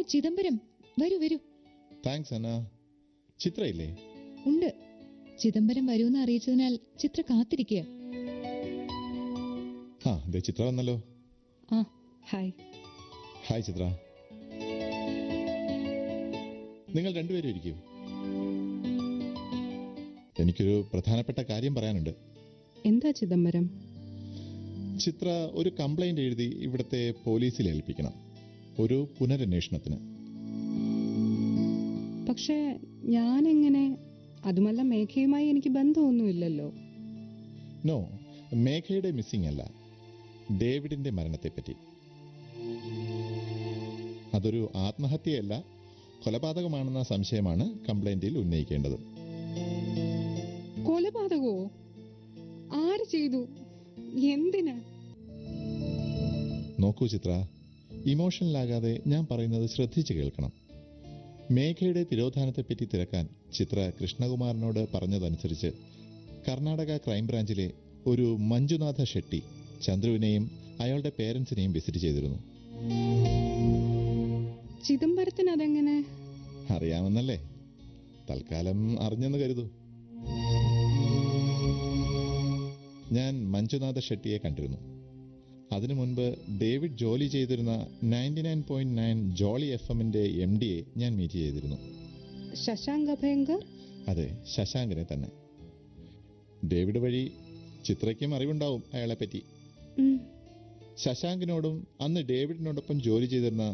ചിദംബരം വരൂ വരൂ താങ്ക്സ് അന്ന ചിത്ര ഇല്ലേ ഉണ്ട് ചിദംബരം വരൂന്ന് അറിയിച്ചതിനാൽ ചിത്ര കാത്തിരിക്കുക ആ ദേ ചിത്ര വന്നല്ലോ ആ ഹായ് ഹായ് ചിത്ര നിങ്ങൾ രണ്ടുപേരും ഇരിക്കൂ എനിക്കൊരു പ്രധാനപ്പെട്ട കാര്യം പറയാനുണ്ട് എന്താ ചിദംബരം ചിത്ര ഒരു കംപ്ലൈന്റ് എഴുതി ഇവിടുത്തെ പോലീസിൽ ഏൽപ്പിക്കണം ഒരു പുനരന്വേഷണത്തിന് പക്ഷേ ഞാൻ എങ്ങനെ അതുമല്ല മേഘയുമായി എനിക്ക് ബന്ധമൊന്നുമില്ലല്ലോ നോ മേഘയുടെ മിസ്സിംഗ് അല്ല ഡേവിഡിന്റെ മരണത്തെപ്പറ്റി അതൊരു ആത്മഹത്യയല്ല കൊലപാതകമാണെന്ന സംശയമാണ് കംപ്ലൈന്റിൽ ഉന്നയിക്കേണ്ടത് കൊലപാതകമോ ആര് ചെയ്തു എന്തിന് നോക്കൂ ചിത്ര ഇമോഷണലാകാതെ ഞാൻ പറയുന്നത് ശ്രദ്ധിച്ചു കേൾക്കണം മേഘയുടെ തിരോധാനത്തെപ്പറ്റി തിരക്കാൻ ചിത്ര കൃഷ്ണകുമാറിനോട് പറഞ്ഞതനുസരിച്ച് കർണാടക ക്രൈംബ്രാഞ്ചിലെ ഒരു മഞ്ജുനാഥ ഷെട്ടി ചന്ദ്രുവിനെയും അയാളുടെ പേരൻസിനെയും വിസിറ്റ് ചെയ്തിരുന്നു ചിദംബരത്തിന് അതെങ്ങനെ അറിയാമെന്നല്ലേ തൽക്കാലം അറിഞ്ഞെന്ന് കരുതൂ ഞാൻ മഞ്ജുനാഥ ഷെട്ടിയെ കണ്ടിരുന്നു അതിനു മുൻപ് ഡേവിഡ് ജോലി ചെയ്തിരുന്ന ninety nine point nine jolly F എമ്മിന്റെ എം ഡിയെ ഞാൻ മീറ്റ് ചെയ്തിരുന്നു ശശാങ്ക് അഭയങ്കർ അതെ ശശാങ്കിനെ തന്നെ ഡേവിഡ് വഴി ചിത്രയ്ക്കും അറിവുണ്ടാവും അയാളെപ്പറ്റി ഉം, ശശാങ്കിനോടും അന്ന് ഡേവിഡിനോടൊപ്പം ജോലി ചെയ്തിരുന്ന